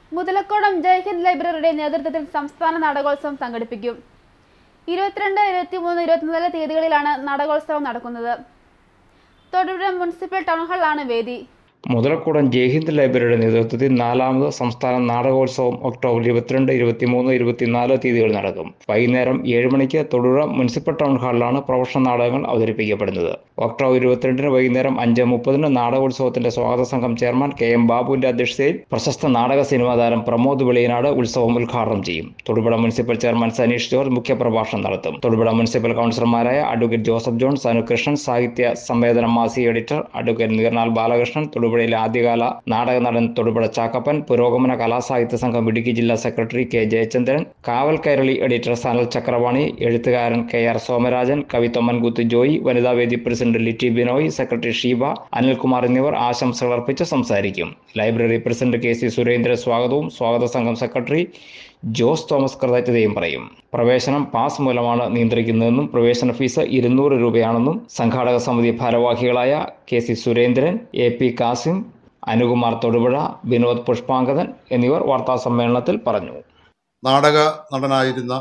മുതലക്കോടം ജയ്ഹിന്ദ് ലൈബ്രറിയുടെ നേതൃത്വത്തിൽ സംസ്ഥാന നാടകോത്സവം സംഘടിപ്പിക്കും ഇരുപത്തിരണ്ട് ഇരുപത്തിമൂന്ന് ഇരുപത്തിനാല് തീയതികളിലാണ് നാടകോത്സവം നടക്കുന്നത് തൊടുപുഴ മുനിസിപ്പൽ ടൗൺ ഹാളിലാണ് വേദി മുതലക്കുടം ജയ്ഹിന്ദ് ലൈബ്രറിയുടെ നേതൃത്വത്തിൽ നാലാമത് സംസ്ഥാന നാടകോത്സവം ഒക്ടോബർ ഇരുപത്തിരണ്ട് ഇരുപത്തിമൂന്ന് ഇരുപത്തിനാല് തീയതികളിൽ നടക്കും വൈകുന്നേരം ഏഴ് മണിക്ക് തൊടുപുഴ മുനിസിപ്പൽ ടൗൺ ഹാളിലാണ് പ്രൊഫഷണൽ നാടകങ്ങൾ അവതരിപ്പിക്കപ്പെടുന്നത് ഒക്ടോബർ ഇരുപത്തിരണ്ടിന് വൈകുന്നേരം അഞ്ച് മുപ്പതിന് നാടകോത്സവത്തിന്റെ സ്വാഗത സംഘം ചെയർമാൻ കെ എം ബാബുവിന്റെ അധ്യക്ഷതയിൽ പ്രശസ്ത നാടക സിനിമാ താരം പ്രമോദ് വെളിയനാട് ഉത്സവം ഉദ്ഘാടനം ചെയ്യും തൊടുപുഴ മുനിസിപ്പൽ ചെയർമാൻ സനീഷ് ജോർജ് മുഖ്യപ്രഭാഷണം നടത്തും തൊടുപുഴ മുനിസിപ്പൽ കൗൺസിലർമാരായ അഡ്വക്കേറ്റ് ജോസഫ് ജോൺ സനുകൃഷ്ണൻ സാഹിത്യ സംവേദന മാസി എഡിറ്റർ അഡ്വക്കേറ്റ് നീർനാൽ ബാലകൃഷ്ണൻ തൊടുപുഴയിലെ ആദ്യകാല നാടക നടൻ തൊടുപുഴ ചാക്കപ്പൻ പുരോഗമന കലാസാഹിത്യ സംഘം ഇടുക്കി ജില്ലാ സെക്രട്ടറി കെ ജയചന്ദ്രൻ കാവൽ കൈരളി എഡിറ്റർ സനൽ ചക്രവാണി എഴുത്തുകാരൻ കെ ആർ സോമരാജൻ കവി തൊമ്മൻകുത്ത് ജോയി വനിതാവേദി പ്രസിഡന്റ് ലിറ്റി ബിനോയ് സെക്രട്ടറി ഷീബ അനിൽകുമാർ എന്നിവർ ആശംസകൾ അർപ്പിച്ച് സംസാരിക്കും library president K C Surendran സ്വാഗതവും സ്വാഗത സംഘം സെക്രട്ടറി ജോസ് തോമസ് കൃതജ്ഞതയും പറയും പ്രവേശനം പാസ് മൂലമാണ് നിയന്ത്രിക്കുന്നതെന്നും പ്രവേശന ഫീസ് ഇരുന്നൂറ് രൂപയാണെന്നും സംഘാടക സമിതി ഭാരവാഹികളായ K C Surendran A P Kasim Anukumar Thodupuzha Vinod Pushpangadan എന്നിവർ വാർത്താ സമ്മേളനത്തിൽ പറഞ്ഞു നാടക നടനായിരുന്ന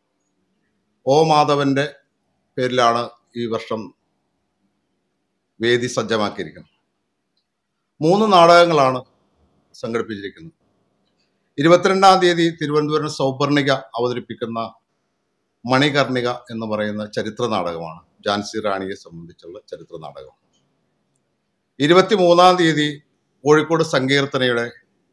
ഒ മാധവന്റെ പേരിലാണ് ഈ വർഷം വേദി സജ്ജമാക്കിയിരിക്കുന്നത് മൂന്ന് നാടകങ്ങളാണ് സംഘടിപ്പിച്ചിരിക്കുന്നത് ഇരുപത്തിരണ്ടാം തീയതി തിരുവനന്തപുരം സൗപർണിക അവതരിപ്പിക്കുന്ന മണികർണിക എന്ന് പറയുന്ന ചരിത്ര നാടകമാണ് ജാൻസി റാണിയെ സംബന്ധിച്ചുള്ള ചരിത്ര നാടകം ഇരുപത്തിമൂന്നാം തീയതി കോഴിക്കോട് സങ്കീർത്തനയുടെ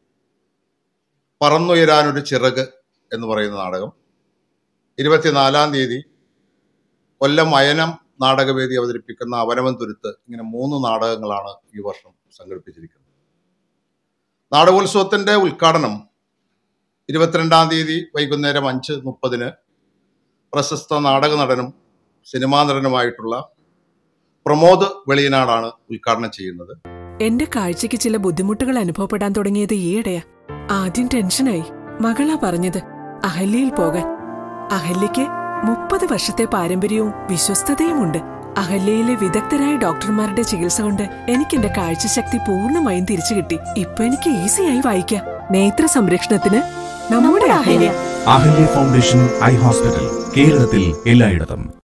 പറന്നുയരാനൊരു ചിറക് എന്ന് പറയുന്ന നാടകം ഇരുപത്തിനാലാം തീയതി കൊല്ലം അയനം നാടകവേദി അവതരിപ്പിക്കുന്ന അവനവൻ തുരുത്ത് ഇങ്ങനെ മൂന്ന് നാടകങ്ങളാണ് ഈ വർഷം സംഘടിപ്പിച്ചിരിക്കുന്നത് നാടകോത്സവത്തിന്റെ ഉദ്ഘാടനം ഇരുപത്തിരണ്ടാം തീയതി വൈകുന്നേരം അഞ്ച് മുപ്പതിന് പ്രശസ്ത നാടക നടനും സിനിമാ നടനുമായിട്ടുള്ള പ്രമോദ് വെളിയനാടാണ് ഉദ്ഘാടനം ചെയ്യുന്നത് എന്റെ കാഴ്ചയ്ക്ക് ചില ബുദ്ധിമുട്ടുകൾ അനുഭവപ്പെടാൻ തുടങ്ങിയത് ഈയിടെയാ ആദ്യം ടെൻഷനായി മകളാ പറഞ്ഞത് അഹല്യയിൽ പോകാൻ അഹല്യയ്ക്ക് മുപ്പത് വർഷത്തെ പാരമ്പര്യവും വിശ്വസ്തതയുമുണ്ട് അഹല്യയിലെ വിദഗ്ധരായ ഡോക്ടർമാരുടെ ചികിത്സ കൊണ്ട് എനിക്ക് എന്റെ കാഴ്ചശക്തി പൂർണ്ണമായും തിരിച്ചു കിട്ടി ഇപ്പൊ എനിക്ക് ഈസിയായി വായിക്കാം നേത്ര സംരക്ഷണത്തിന് നമ്മുടെ Ahalya Ahalya foundation eye hospital കേരളത്തിൽ എല്ലായിടത്തും